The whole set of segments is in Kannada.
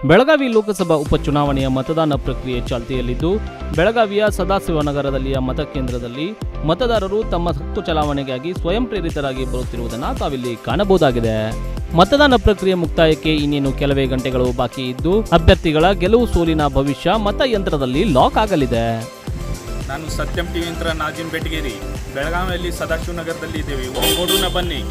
ಬೆಳಗಾವಿ ಲೋಕಸಭಾ ಉಪಚುನಾವಣೆಯ ಮತದಾನ ಪ್ರಕ್ರಿಯೆ ಚಾಲ್ತಿಯಲ್ಲಿದ್ದು ಬೆಳಗಾವಿಯ ಸದಾಶಿವನಗರದಲ್ಲಿಯ ಮತಕೇಂದ್ರದಲ್ಲಿ ಮತದಾರರು ತಮ್ಮ ಹಕ್ಕು ಚಲಾವಣೆಗಾಗಿ ಸ್ವಯಂ ಪ್ರೇರಿತರಾಗಿ ಬರುತ್ತಿರುವುದನ್ನು ತಾವಿಲ್ಲಿ ಕಾಣಬಹುದಾಗಿದೆ ಮತದಾನ ಪ್ರಕ್ರಿಯೆ ಮುಕ್ತಾಯಕ್ಕೆ ಇನ್ನೇನು ಕೆಲವೇ ಗಂಟೆಗಳು ಬಾಕಿ ಇದ್ದು ಅಭ್ಯರ್ಥಿಗಳ ಗೆಲುವು ಸೋಲಿನ ಭವಿಷ್ಯ ಮತಯಂತ್ರದಲ್ಲಿ ಲಾಕ್ ಆಗಲಿದೆ ನಾನು ಸತ್ಯಂ ಟಿವಿ ಯಂತ್ರ ನಾಜಿಮ್ ಬೆಟಗೇರಿ ಬೆಳಗಾವಿಯಲ್ಲಿ ಸದಾಶಿವನಗರದಲ್ಲಿ ಇದ್ದೇವೆ ಒಗ್ಗೂಡೂನ ಬನ್ನಿ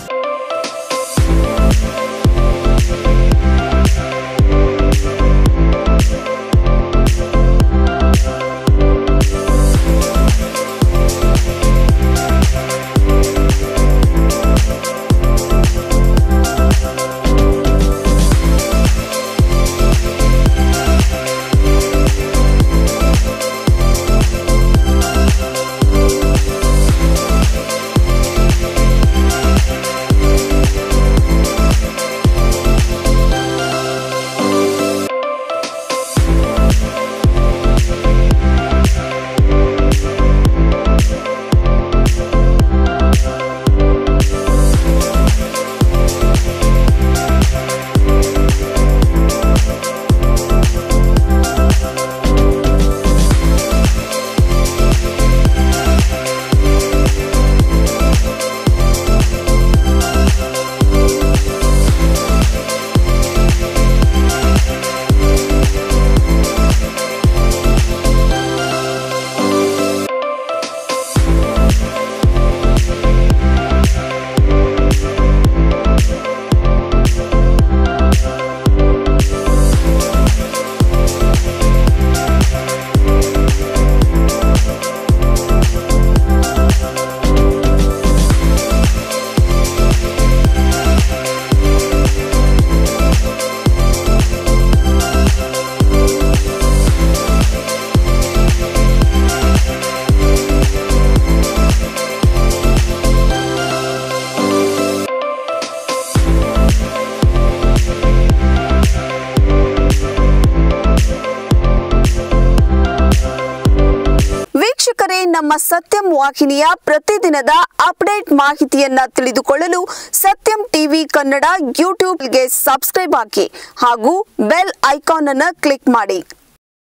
ವೀಕ್ಷಕರೇ ನಮ್ಮ ಸತ್ಯಂ ವಾಹಿನಿಯ ಪ್ರತಿದಿನದ ಅಪ್ಡೇಟ್ ಮಾಹಿತಿಯನ್ನ ತಿಳಿದುಕೊಳ್ಳಲು ಸತ್ಯಂ ಟಿವಿ ಕನ್ನಡ ಯೂಟ್ಯೂಬ್ಗೆ ಸಬ್ಸ್ಕ್ರೈಬ್ ಹಾಕಿ ಹಾಗೂ ಬೆಲ್ ಐಕಾನ್ ಅನ್ನು ಕ್ಲಿಕ್ ಮಾಡಿ